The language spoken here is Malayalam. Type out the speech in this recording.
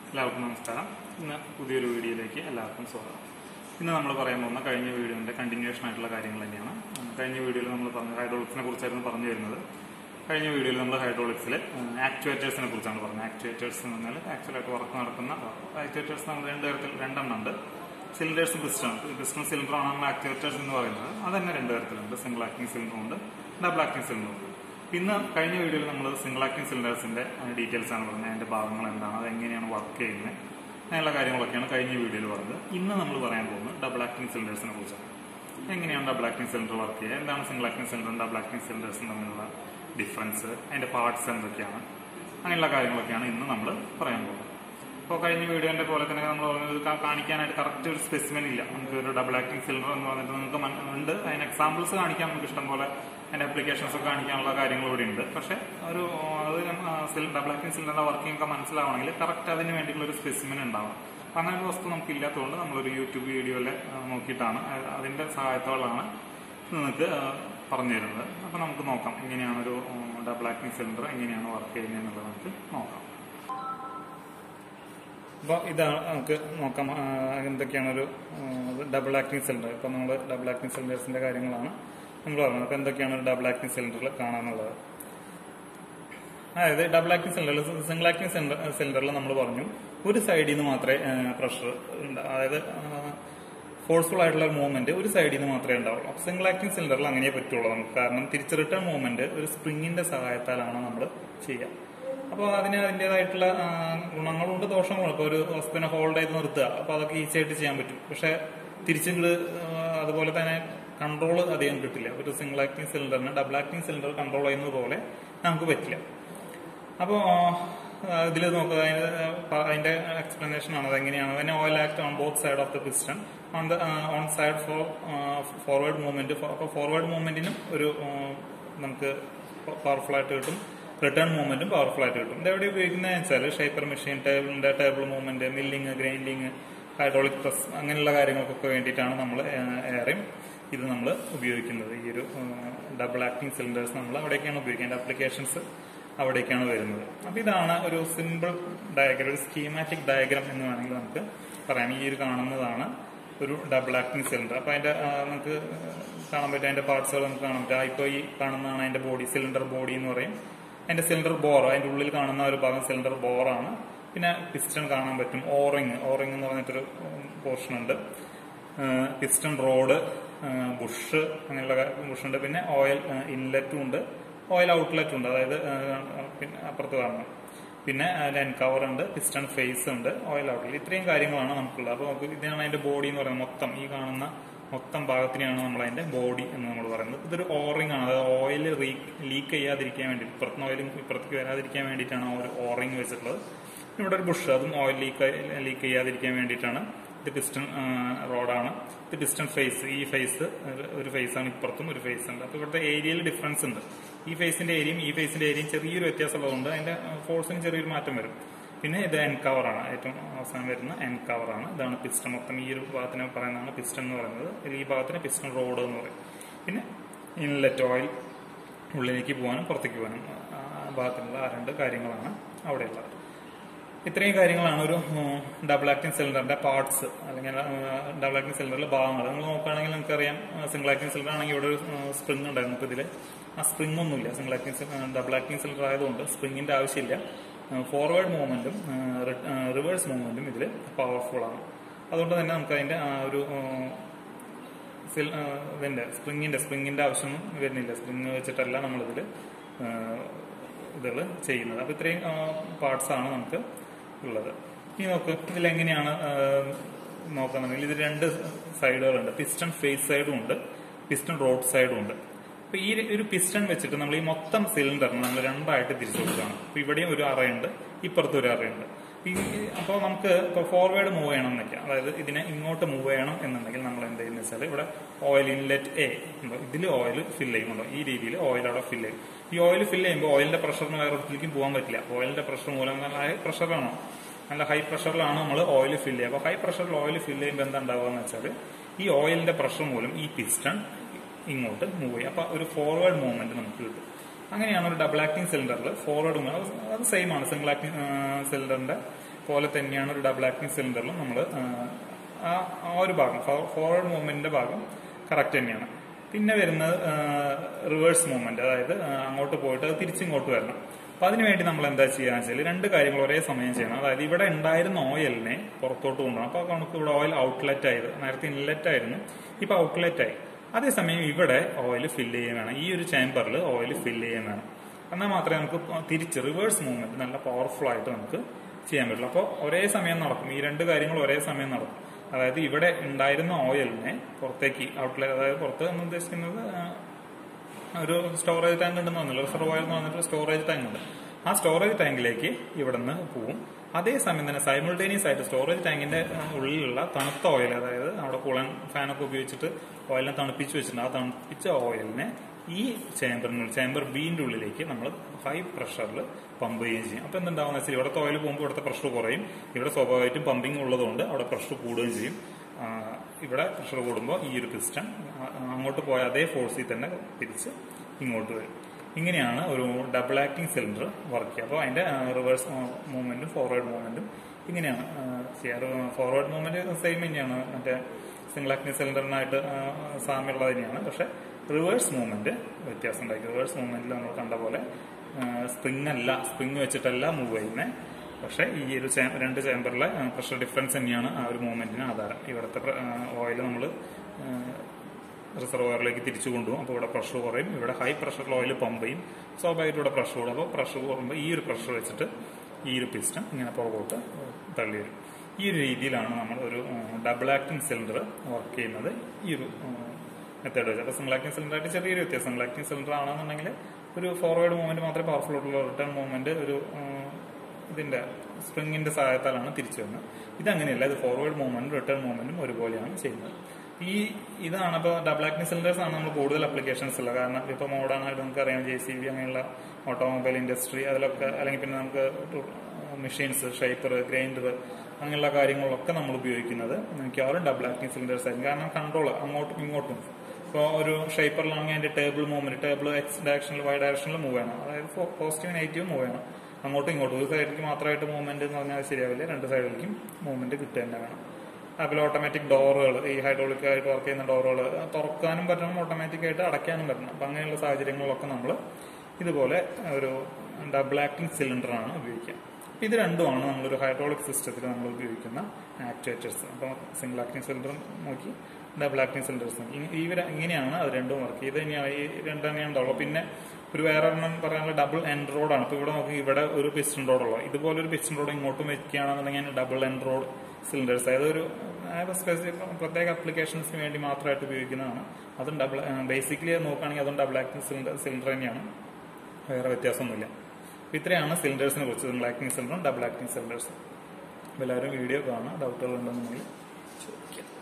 എല്ലാവർക്കും നമസ്കാരം ഇന്ന് പുതിയൊരു വീഡിയോയിലേക്ക് എല്ലാവർക്കും സ്വാഗതം ഇന്ന് നമ്മൾ പറയാൻ പോകുന്ന കഴിഞ്ഞ വീഡിയോന്റെ കണ്ടിന്യൂഷൻ ആയിട്ടുള്ള കാര്യങ്ങൾ തന്നെയാണ് ഉം, കഴിഞ്ഞ വീഡിയോയിൽ നമ്മൾ പറഞ്ഞ ഹൈഡ്രോളിക്സിനെ കുറിച്ചായിരുന്നു പറഞ്ഞു വരുന്നത് കഴിഞ്ഞ വീഡിയോയിൽ നമ്മൾ ഹൈഡ്രോളിക്സിൽ ആക്ച്വേറ്റേഴ്സിനെ കുറിച്ചാണ് പറഞ്ഞത് ആക്ച്വേറ്റേഴ്സ് എന്ന് പറഞ്ഞാൽ ആക്ച്വലായിട്ട് വർക്ക് നടക്കുന്ന ആക്ച്വേറ്റേഴ്സ് നമ്മൾ രണ്ട് തരത്തിൽ രണ്ടെണ്ണം ഉണ്ട് സിലിണ്ടേഴ്സും പിസ്റ്റൺ പിസ്റ്റൺ സിലിണ്ടർ ആണ് നമ്മൾ ആക്ച്വേറ്റേഴ്സ് എന്ന് പറയുന്നത് അത് തന്നെ രണ്ട് തരത്തിലുണ്ട് സിംഗിൾ ആക്ടിംഗ് സിലിണ്ടറും ഉണ്ട് ഡബിൾ ആക്ടിംഗ് സിലിണ്ടറും ഉണ്ട് ഇന്ന് കഴിഞ്ഞ വീഡിയോയിൽ നമ്മൾ സിംഗിൾ ആക്ടിംഗ് സിലിണ്ടേഴ്സിന്റെ ഡീറ്റെയിൽസ് ആണ് പറഞ്ഞത് അതിന്റെ ഭാഗങ്ങൾ എന്താണ് അത് എങ്ങനെയാണ് വർക്ക് ചെയ്യുന്നത് അങ്ങനെയുള്ള കാര്യങ്ങളൊക്കെയാണ് കഴിഞ്ഞ വീഡിയോയിൽ പറഞ്ഞത് ഇന്ന് നമ്മൾ പറയാൻ പോകുന്നത് ഡബിൾ ആക്ടിംഗ് സിലിണ്ടേഴ്സിനെ കുറിച്ചാണ് എങ്ങനെയാണ് ഡബിൾ ആക്ടിംഗ് സിലിണ്ടർ വർക്ക് ചെയ്യുക എന്താണ് സിംഗിൾ ആക്ടിംഗ് സിലിണ്ടറും ഡബിൾ ആക്ടിംഗ് സിലിണ്ടേഴ്സും തമ്മിലുള്ള ഡിഫറൻസ് അതിന്റെ പാർട്സ് എന്തൊക്കെയാണ് അങ്ങനെയുള്ള കാര്യങ്ങളൊക്കെയാണ് ഇന്ന് നമ്മൾ പറയാൻ പോകുന്നത് അപ്പോൾ കഴിഞ്ഞ വീഡിയോന്റെ പോലെ തന്നെ നമ്മൾ പറഞ്ഞത് കാ- കാണിക്കാനായിട്ട് കറക്റ്റ് ഒരു സ്പെസിമെൻ ഇല്ല നമുക്ക് ഒരു ഡബിൾ ആക്ടിംഗ് സിലിണ്ടർ എന്ന് പറഞ്ഞിട്ട് നിങ്ങൾക്ക് മൻ- ഉണ്ട് അതിന് എക്സാമ്പിൾസ് കാണിക്കാൻ നമുക്ക് ഇഷ്ടം പോലെ അതിന്റെ അപ്ലിക്കേഷൻസ് ഒക്കെ കാണിക്കാനുള്ള കാര്യങ്ങൾ ഇവിടെ ഉണ്ട് പക്ഷെ ഒരു അത് ഡബിൾ ആക്ടിംഗ് സിലിണ്ടറിന്റെ വർക്കിംഗ് ഒക്കെ മനസ്സിലാവണമെങ്കിൽ കറക്റ്റ് അതിന് വേണ്ടിയിട്ടുള്ള ഒരു സ്പെസിമെൻ ഉണ്ടാവും അപ്പൊ അങ്ങനെ ഒരു വസ്തു നമുക്ക് ഇല്ലാത്തതുകൊണ്ട് നമ്മളൊരു യൂട്യൂബ് വീഡിയോയിൽ നോക്കിയിട്ടാണ് അത് അതിന്റെ സഹായത്തോടാണ് നിങ്ങൾക്ക് ആ, പറഞ്ഞു തരുന്നത് അപ്പൊ നമുക്ക് നോക്കാം എങ്ങനെയാണ് ഒരു ഡബിൾ ആക്ടിംഗ് സിലിണ്ടർ എങ്ങനെയാണ് വർക്ക് ചെയ്യുന്നത് എന്നുള്ളത് നമുക്ക് നോക്കാം അപ്പോൾ ഇതാണ് നമുക്ക് നോക്കാം ആ, എന്തൊക്കെയാണ് ഒരു ഡബിൾ ആക്ടിംഗ് സിലിണ്ടർ ഇപ്പം നമ്മൾ ഡബിൾ ആക്ടിംഗ് സിലിണ്ടേഴ്സിന്റെ കാര്യങ്ങളാണ് നമ്മൾ പറഞ്ഞത് അപ്പോൾ എന്തൊക്കെയാണ് ഒരു ഡബിൾ ആക്ടിംഗ് സിലിണ്ടറിൽ കാണാനുള്ളത് അതായത് ഡബിൾ ആക്ടിംഗ് സിലിണ്ടറിൽ സിംഗിൾ ആക്ടിംഗ് സിലിണ്ടറിൽ നമ്മൾ പറഞ്ഞു ഒരു സൈഡിൽ നിന്ന് മാത്രമേ പ്രഷർ അതായത് ഫോഴ്സ്ഫുൾ ആയിട്ടുള്ള മൂവ്മെന്റ് ഒരു സൈഡിൽ നിന്ന് മാത്രമേ ഉണ്ടാവുള്ളൂ അപ്പോൾ സിംഗിൾ ആക്ടിംഗ് സിലിണ്ടറിൽ അങ്ങനെ പറ്റുള്ളൂ നമുക്ക് കാരണം തിരിച്ച് റിട്ടേൺ മൂവ്മെന്റ് ഒരു സ്പ്രിങ്ങിന്റെ സഹായത്താലാണ് നമ്മൾ ചെയ്യുക അപ്പോൾ അതിന് അതിൻ്റെതായിട്ടുള്ള ആ, ഗുണങ്ങളുണ്ട് ദോഷങ്ങളുണ്ട് ഇപ്പോൾ ഒരു വസ്തുവിനെ ഹോൾഡ് ചെയ്ത് നിർത്തുക അപ്പോൾ അതൊക്കെ ഈസി ആയിട്ട് ചെയ്യാൻ പറ്റും പക്ഷെ തിരിച്ചിങ്ങോട്ട് അതുപോലെ തന്നെ കൺട്രോൾ അധികം കിട്ടില്ല ഒരു സിംഗിൾ ആക്ടിംഗ് സിലിണ്ടറിന് ഡബിൾ ആക്ടിംഗ് സിലിണ്ടർ കൺട്രോൾ ചെയ്യുന്നത് പോലെ നമുക്ക് പറ്റില്ല അപ്പോൾ ഇതിൽ നോക്കുക അതിന്റെ, ആ, അതിന്റെ എക്സ്പ്ലനേഷൻ ആണ് അതെങ്ങനെയാണ് അതിന് oil act on both side of the piston on the on side for forward movement അപ്പോൾ ഫോർവേഡ് മൂവ്മെന്റിനും ഒരു ആ, നമുക്ക് പവർഫുൾ ആയിട്ട് കിട്ടും റിട്ടേൺ മൂവ്മെന്റും പവർഫുൾ ആയിട്ട് കിട്ടും ഇത് എവിടെ ഉപയോഗിക്കുന്നത് വെച്ചാൽ ഷേപ്പർ മെഷീൻ ടേബിളിന്റെ table movement milling grinding hydraulic press അങ്ങനെയുള്ള കാര്യങ്ങൾക്കൊക്കെ വേണ്ടിയിട്ടാണ് നമ്മൾ ഏറെയും ഇത് നമ്മൾ ഉപയോഗിക്കുന്നത് ഈ ഒരു ഡബിൾ ആക്ടിംഗ് സിലിണ്ടേഴ്സ് നമ്മൾ അവിടേക്കാണ് ഉപയോഗിക്കേണ്ട അപ്ലിക്കേഷൻസ് അവിടേക്കാണ് വരുന്നത് അപ്പൊ ഇതാണ് ഒരു സിമ്പിൾ ഡയഗ്രം ഒരു സ്കീമാറ്റിക് ഡയഗ്രാം എന്ന് വേണമെങ്കിൽ നമുക്ക് പറയാം ഈ ഒരു കാണുന്നതാണ് ഒരു ഡബിൾ ആക്ടിംഗ് സിലിണ്ടർ അപ്പൊ അതിന്റെ ആ, നമുക്ക് കാണാൻ പറ്റും അതിന്റെ പാർട്സുകൾ നമുക്ക് കാണാൻ പറ്റും ഇപ്പൊ ഈ കാണുന്നതാണ് അതിന്റെ ബോഡി സിലിണ്ടർ ബോഡി എന്ന് പറയും അതിന്റെ സിലിണ്ടർ ബോർ അതിന്റെ ഉള്ളിൽ കാണുന്ന ഒരു ഭാഗം സിലിണ്ടർ ബോറാണ് പിന്നെ പിസ്റ്റൺ കാണാൻ പറ്റും ഓറിങ് ഓറിങ് എന്ന് പറഞ്ഞിട്ടൊരു പോർഷൻ ഉണ്ട് പിസ്റ്റൺ റോഡ് ബുഷ് അങ്ങനെയുള്ള ബുഷ് ഉണ്ട് പിന്നെ ഓയിൽ ഇൻലെറ്റും ഉണ്ട് ഓയിൽ ഔട്ട്ലെറ്റും ഉണ്ട് അതായത് ആ, പിന്നെ അപ്പുറത്ത് കാണണം പിന്നെ ലെൻ കവർ ഉണ്ട് പിസ്റ്റൺ ഫേസ് ഉണ്ട് ഓയിൽ ഔട്ട്ലെറ്റ് ഇത്രയും കാര്യങ്ങളാണ് നമുക്കുള്ളത് അപ്പോൾ നമുക്ക് ഇതിനാണ് അതിന്റെ ബോഡി എന്ന് പറയുന്നത് മൊത്തം ഈ കാണുന്ന മൊത്തം ഭാഗത്തിനെയാണ് നമ്മൾ അതിന്റെ ബോഡി എന്ന് നമ്മൾ പറയുന്നത് ഇതൊരു ഓറിംഗ് ആണ് അതായത് ഓയിൽ ലീക്ക് ചെയ്യാതിരിക്കാൻ വേണ്ടി ഇപ്പുറത്തുനിന്ന് ഓയിൽ ഇപ്പുറത്തേക്ക് വരാതിരിക്കാൻ വേണ്ടിയിട്ടാണ് ആ ഒരു ഓറിംഗ് വെച്ചിട്ടുള്ളത് ഇവിടെ ഒരു ബുഷ് അതും ഓയിൽ ലീക്ക് ലീക്ക് ചെയ്യാതിരിക്കാൻ വേണ്ടിയിട്ടാണ് ഇത് പിസ്റ്റൺ റോഡാണ് ഇത് പിസ്റ്റൺ ഫേസ് ഈ ഫേസ് ഒരു ഫേസ് ആണ് ഇപ്പുറത്തും ഒരു ഫേസ് ഉണ്ട് അപ്പൊ ഇവിടുത്തെ ഏരിയയിൽ ഡിഫറൻസ് ഉണ്ട് ഈ ഫേസിന്റെ ഏരിയയും ഈ ഫേസിന്റെ ഏരിയയും ചെറിയൊരു വ്യത്യാസമുള്ളതുകൊണ്ട് അതിന്റെ ഫോഴ്സിന് ചെറിയൊരു മാറ്റം വരും പിന്നെ ഇത് എൻ കവറാണ് ഏറ്റവും അവസാനം വരുന്ന എൻ കവറാണ് ഇതാണ് പിസ്റ്റൺ മൊത്തം ഈ ഒരു ഭാഗത്തിനെ പറയുന്നതാണ് പിസ്റ്റൺ എന്ന് പറയുന്നത് ഇതിൽ ഈ ഭാഗത്തിന് പിസ്റ്റൺ റോഡ് എന്ന് പറയും പിന്നെ ഇൻലെറ്റ് ഓയിൽ ഉള്ളിലേക്ക് പോകാനും പുറത്തേക്ക് പോകാനും ആ ഭാഗത്തിനുള്ള ആ രണ്ട് കാര്യങ്ങളാണ് അവിടെയുള്ളത് ഇത്രയും കാര്യങ്ങളാണ് ഒരു ഡബിൾ ആക്ടിംഗ് സിലിണ്ടറിന്റെ പാർട്സ് അല്ലെങ്കിൽ ഡബിൾ ആക്ടിംഗ് സിലിണ്ടറിലെ ഭാഗങ്ങൾ നിങ്ങൾ നോക്കുകയാണെങ്കിൽ നിങ്ങൾക്കറിയാം സിംഗിൾ ആക്ടിംഗ് സിലിണ്ടർ ആണെങ്കിൽ ഇവിടെ ഒരു സ്പ്രിംഗ് ഉണ്ടായിരുന്നു ഇപ്പോൾ ഇതിൽ ആ സ്പ്രിംഗ് ഒന്നുമില്ല single acting double acting cylinder ആയതുകൊണ്ട് സ്പ്രിംഗിന്റെ ആവശ്യമില്ല ഫോർവേഡ് മൂവ്മെന്റും റിവേഴ്സ് മൂവ്മെന്റും ഇതിൽ പവർഫുൾ ആണ് അതുകൊണ്ട് തന്നെ നമുക്ക് അതിന്റെ ആ ഒരു ആ, സിൽ- ആ, ഇതിന്റെ സ്പ്രിങ്ങിന്റെ സ്പ്രിങ്ങിന്റെ ആവശ്യമൊന്നും വരുന്നില്ല സ്പ്രിങ് വെച്ചിട്ടല്ല നമ്മളിതിൽ ഇതുകൾ ചെയ്യുന്നത് അപ്പൊ ഇത്രയും പാർട്സ് ആണ് നമുക്ക് ഉള്ളത് ഇനി നോക്ക് ഇതിലെങ്ങനെയാണ് നോക്കുകയാണെങ്കിൽ ഇത് രണ്ട് സൈഡുകളുണ്ട് പിസ്റ്റൺ ഫേസ് സൈഡും ഉണ്ട് പിസ്റ്റൺ റോഡ് സൈഡും ഉണ്ട് അപ്പൊ ഈ ഒരു പിസ്റ്റൺ വെച്ചിട്ട് നമ്മൾ ഈ മൊത്തം സിലിണ്ടറിന് നമ്മൾ രണ്ടായിട്ട് തിരിച്ചു കൊടുക്കുകയാണ് അപ്പൊ ഇവിടെയും ഒരു അറയുണ്ട് ഇപ്പുറത്തും ഒരു അറയുണ്ട് ഈ അപ്പോൾ നമുക്ക് ഇപ്പോൾ ഫോർവേഡ് മൂവ് ചെയ്യണം എന്നൊക്കെ അതായത് ഇതിനെ ഇങ്ങോട്ട് മൂവ് ചെയ്യണം എന്നുണ്ടെങ്കിൽ നമ്മൾ എന്ത് ചെയ്യുന്നത് വെച്ചാൽ ഇവിടെ ഓയിൽ ഇൻലെറ്റ് എ ഉണ്ടോ ഇതിൽ ഓയിൽ ഫില്ല് ചെയ്യുന്നുണ്ടോ ഈ രീതിയിൽ ഓയിൽ അവിടെ ഫില്ല് ചെയ്യും ഈ ഓയിൽ ഫില്ല് ചെയ്യുമ്പോൾ ഓയിലിന്റെ പ്രഷറിന് വേറെ ഒരിക്കലും പോകാൻ പറ്റില്ല ഓയിലിന്റെ പ്രഷർ മൂലം നല്ല ഹൈ പ്രഷറാണോ നല്ല ഹൈ പ്രഷറിലാണ് നമ്മൾ ഓയിൽ ഫില്ല് ചെയ്യുക അപ്പോൾ ഹൈ പ്രഷറിൽ ഓയിൽ ഫില്ല് ചെയ്യുമ്പോൾ എന്താ ഉണ്ടാവുക എന്ന് വെച്ചാൽ ഈ ഓയിലിന്റെ പ്രഷർ മൂലം ഈ പിസ്റ്റൺ ഇങ്ങോട്ട് മൂവ് ചെയ്യും അപ്പൊ ഒരു ഫോർവേഡ് മൂവ്മെന്റ് നമുക്ക് കിട്ടും അങ്ങനെയാണ് ഒരു ഡബിൾ ആക്ടിംഗ് സിലിണ്ടറിൽ ഫോർവേഡ് മൂവ് അത് സെയിം ആണ് സിംഗിൾ ആക്ടിംഗ് സിലിണ്ടറിന്റെ പോലെ തന്നെയാണ് ഒരു ഡബിൾ ആക്ടിംഗ് സിലിണ്ടറിലും നമ്മൾ ആ ആ ഒരു ഭാഗം ഫോർവേഡ് മൂവ്മെന്റിന്റെ ഭാഗം കറക്റ്റ് തന്നെയാണ് പിന്നെ വരുന്നത് റിവേഴ്സ് മൂവ്മെന്റ് അതായത് ആ, അങ്ങോട്ട് പോയിട്ട് അത് തിരിച്ചിങ്ങോട്ട് വരണം അപ്പൊ അതിനുവേണ്ടി നമ്മൾ എന്താ ചെയ്യാന്ന് വെച്ചാൽ രണ്ട് കാര്യങ്ങൾ ഒരേ സമയം ചെയ്യണം അതായത് ഇവിടെ ഉണ്ടായിരുന്ന ഓയിലിനെ പുറത്തോട്ട് കൊണ്ടുപോകണം അപ്പൊ നമുക്ക് ഇവിടെ ഓയിൽ ഔട്ട്ലെറ്റ് ആയത് നേരത്തെ ഇൻലെറ്റ് ആയിരുന്നു ഇപ്പൊ ഔട്ട്ലെറ്റ് ആയി അതേസമയം ഇവിടെ ഓയിൽ ഫില്ല് ചെയ്യാൻ വേണം ഈ ഒരു ചേംബറിൽ ഓയിൽ ഫില്ല് ചെയ്യാൻ വേണം എന്നാൽ മാത്രമേ നമുക്ക് തിരിച്ച് റിവേഴ്സ് മൂവ്മെന്റ് നല്ല പവർഫുൾ ആയിട്ട് നമുക്ക് ചെയ്യാൻ പറ്റുള്ളൂ അപ്പോൾ ഒരേ സമയം നടക്കും ഈ രണ്ട് കാര്യങ്ങൾ ഒരേ സമയം നടക്കും അതായത് ഇവിടെ ഉണ്ടായിരുന്ന ഓയിലിനെ പുറത്തേക്ക് ഔട്ട്ലെറ്റ് അതായത് പുറത്ത് എന്ന് ഉദ്ദേശിക്കുന്നത് ആ, ഒരു സ്റ്റോറേജ് ടാങ്ക് ഉണ്ടെന്ന് പറഞ്ഞല്ലോ റിസർവോയർ എന്ന് പറഞ്ഞിട്ട് സ്റ്റോറേജ് ടാങ്ക് ഉണ്ട് ആ സ്റ്റോറേജ് ടാങ്കിലേക്ക് ഇവിടുന്ന് പോവും അതേസമയം തന്നെ സൈമിൾട്ടേനിയസ് ആയിട്ട് സ്റ്റോറേജ് ടാങ്കിന്റെ ആ, ഉള്ളിലുള്ള തണുത്ത ഓയിൽ അതായത് അവിടെ കൂളൻ ഫാനൊക്കെ ഉപയോഗിച്ചിട്ട് ഓയിലിനെ തണുപ്പിച്ച് വെച്ചിട്ടുണ്ട് ആ തണുപ്പിച്ച ഓയിലിനെ ഈ ചേമ്പറിനുള്ളിൽ ചേമ്പർ ബീന്റെ ഉള്ളിലേക്ക് നമ്മൾ ഹൈ പ്രഷറിൽ പമ്പ് ചെയ്യുകയും ചെയ്യും അപ്പൊ എന്തുണ്ടാവുന്ന വെച്ചാൽ ഇവിടുത്തെ ഓയിൽ പോകുമ്പോൾ ഇവിടുത്തെ പ്രഷർ കുറയും ഇവിടെ സ്വാഭാവികമായിട്ടും പമ്പിങ് ഉള്ളതുകൊണ്ട് അവിടെ പ്രഷർ കൂടുകയും ചെയ്യും ആ, ഇവിടെ പ്രഷർ കൂടുമ്പോൾ ഈ ഒരു പിസ്റ്റൺ അങ്ങോട്ട് പോയ അതേ ഫോഴ്സിൽ തന്നെ തിരിച്ച് ഇങ്ങോട്ട് വരും ഇങ്ങനെയാണ് ഒരു ഡബിൾ ആക്ടിംഗ് സിലിണ്ടർ വർക്ക് ചെയ്യുക അപ്പോൾ അതിന്റെ റിവേഴ്സ് മൂവ്മെന്റും ഫോർവേഡ് മൂവ്മെന്റും ഇങ്ങനെയാണ് ആ, ചെയ്യാറ് ഫോർവേഡ് മൂവ്മെന്റ് സെയിം തന്നെയാണ് മറ്റേ സിംഗിൾ ആക്ടിംഗ് സിലിണ്ടറിനായിട്ട് സാമ്യമുള്ളത് തന്നെയാണ് പക്ഷെ റിവേഴ്സ് മൂവ്മെന്റ് വ്യത്യാസം ഉണ്ടായിരിക്കും റിവേഴ്സ് മൂവ്മെന്റിൽ നമ്മൾ കണ്ട പോലെ സ്പ്രിങ് അല്ല സ്പ്രിങ് വെച്ചിട്ടല്ല മൂവ് ചെയ്യുന്നത് പക്ഷെ ഈ ഒരു ചേ- രണ്ട് ചേമ്പറിലെ പ്രഷർ ഡിഫറൻസ് തന്നെയാണ് ആ ഒരു മൂവ്മെന്റിന് ആധാരം ഇവിടുത്തെ ഓയിൽ നമ്മൾ റിസർവോയറിലേക്ക് തിരിച്ചു കൊണ്ടുപോകും അപ്പോൾ ഇവിടെ പ്രഷർ കുറയും ഇവിടെ ഹൈ പ്രഷറിൽ ഓയിൽ പമ്പ് ചെയ്യും സ്വാഭാവികമായിട്ട് ഇവിടെ പ്രഷർ കൂടും അപ്പോൾ പ്രഷർ കൂടുമ്പോൾ ഈ ഒരു പ്രഷർ വെച്ചിട്ട് ഈ ഒരു പിസ്റ്റൺ ഇങ്ങനെ പുറകോട്ട് തള്ളി വരും ഈ ഒരു രീതിയിലാണ് നമ്മൾ ഒരു ഡബിൾ ആക്ടിംഗ് സിലിണ്ടർ വർക്ക് ചെയ്യുന്നത് ഈ ഒരു മെത്തേഡ് വെച്ച് അപ്പോൾ സിംഗിൾ ആക്ടിംഗ് സിലിണ്ടർ ആയിട്ട് ചെറിയൊരു വ്യത്യാസം സിംഗിൾ ആക്ടിംഗ് സിലിണ്ടർ ആണെന്നുണ്ടെങ്കിൽ ഒരു ഫോർവേഡ് മൂവ്മെന്റ് മാത്രമേ പവർഫുൾ ആയിട്ടുള്ള റിട്ടേൺ മൂവ്മെന്റ് ഒരു ഉം, ഇതിന്റെ സ്പ്രിങ്ങിന്റെ സഹായത്താലാണ് തിരിച്ചു വരുന്നത് ഇതങ്ങനെയല്ല ഇത് ഫോർവേഡ് മൂവ്മെന്റും റിട്ടേൺ മൂവ്മെന്റും ഒരുപോലെയാണ് ചെയ്യുന്നത് ഈ ഇതാണ് ഇപ്പോൾ ഡബിൾ ആക്ടിംഗ് സിലിണ്ടേഴ്സ് ആണ് നമ്മൾ കൂടുതൽ അപ്ലിക്കേഷൻസ് ഉള്ളത് കാരണം ഇപ്പോൾ മോഡേൺ ആയിട്ട് നമുക്ക് അറിയാം ജെ സി ബി അങ്ങനെയുള്ള ഓട്ടോമൊബൈൽ ഇൻഡസ്ട്രി അതിലൊക്കെ അല്ലെങ്കിൽ പിന്നെ നമുക്ക് മെഷീൻസ് ഷേപ്പർ ഗ്രൈൻഡർ അങ്ങനെയുള്ള കാര്യങ്ങളിലൊക്കെ നമ്മൾ ഉപയോഗിക്കുന്നത് മിക്കവാറും ഡബിൾ ആക്ടിംഗ് സിലിണ്ടേഴ്സ് ആയിരിക്കും കാരണം കൺട്രോൾ അങ്ങോട്ടും ഇങ്ങോട്ടും ഇപ്പോൾ ഒരു ഷേപ്പറിലാണെങ്കിൽ അതിന്റെ ടേബിൾ മൂവ്മെന്റ് ടേബിൾ എക്സ് ഡയറക്ഷനിൽ വൈ ഡയറക്ഷനിൽ മൂവ് ചെയ്യണം അതായത് പോസിറ്റീവ് നെഗറ്റീവ് മൂവ് ചെയ്യണം അങ്ങോട്ടും ഇങ്ങോട്ടും ഒരു സൈഡിലേക്ക് മാത്രമായിട്ട് മൂവ്മെന്റ് എന്ന് പറഞ്ഞാൽ ശരിയാവില്ല രണ്ട് സൈഡിലേക്കും മൂവ്മെന്റ് കിട്ടുക തന്നെ വേണം അതുപോലെ ഓട്ടോമാറ്റിക് ഡോറുകൾ ഈ ഹൈഡ്രോളിക് ആയിട്ട് വർക്ക് ചെയ്യുന്ന ഡോറുകൾ തുറക്കാനും പറ്റണം ഓട്ടോമാറ്റിക് ആയിട്ട് അടയ്ക്കാനും പറ്റണം അപ്പൊ അങ്ങനെയുള്ള സാഹചര്യങ്ങളിലൊക്കെ നമ്മൾ ഇതുപോലെ ഒരു ഡബിൾ ആക്ടിംഗ് സിലിണ്ടർ ആണ് ഉപയോഗിക്കുക അപ്പൊ ഇത് രണ്ടുമാണ് നമ്മളൊരു ഹൈഡ്രോളിക് സിസ്റ്റത്തിൽ നമ്മൾ ഉപയോഗിക്കുന്ന ആക്ച്വേറ്റേഴ്സ് അപ്പോൾ സിംഗിൾ ആക്ടിംഗ് സിലിണ്ടർ നോക്കി ഡബിൾ ആക്ടിംഗ് സിലിണ്ടേഴ്സ് നോക്കി ഇവർ ഇങ്ങനെയാണ് അത് രണ്ടും വർക്ക് ഇത് തന്നെയാണ് ഈ രണ്ട് തന്നെയാണ് ഉണ്ടാവുള്ളൂ പിന്നെ ഒരു വേറെ ഒരെണ്ണം പറയാനുള്ള ഡബിൾ എൻഡ് റോഡാണ് ഇപ്പൊ ഇവിടെ നോക്കി ഇവിടെ ഒരു പിസ്റ്റൺ റോഡുള്ളത് ഇതുപോലെ ഒരു പിസ്റ്റൺ റോഡ് ഇങ്ങോട്ടും വെക്കുകയാണെന്നുണ്ടെങ്കിൽ ഡബിൾ എൻഡ് റോഡ് സിലിണ്ടേഴ്സ് അതായത് ഒരു സ്പെസിഫിക് പ്രത്യേക അപ്ലിക്കേഷൻസിന് വേണ്ടി മാത്രമായിട്ട് ഉപയോഗിക്കുന്നതാണ് അതും ഡബിൾ ബേസിക്കലി നോക്കുകയാണെങ്കിൽ അതും ഡബിൾ ആക്ടിംഗ് സിലിണ്ടർ സിലിണ്ടർ തന്നെയാണ് വേറെ വ്യത്യാസമൊന്നുമില്ല അപ്പൊ ഇത്രയാണ് സിലിണ്ടേഴ്സിനെ കുറിച്ച് സിംഗിൾ ആക്ടിംഗ് സിലിണ്ടറും ഡബിൾ ആക്ടിംഗ് സിലിണ്ടേഴ്സും എല്ലാവരും വീഡിയോ കാണാം ഡൗട്ടുകൾ ഉണ്ടെന്നുണ്ടെങ്കിൽ ചോദിക്കാം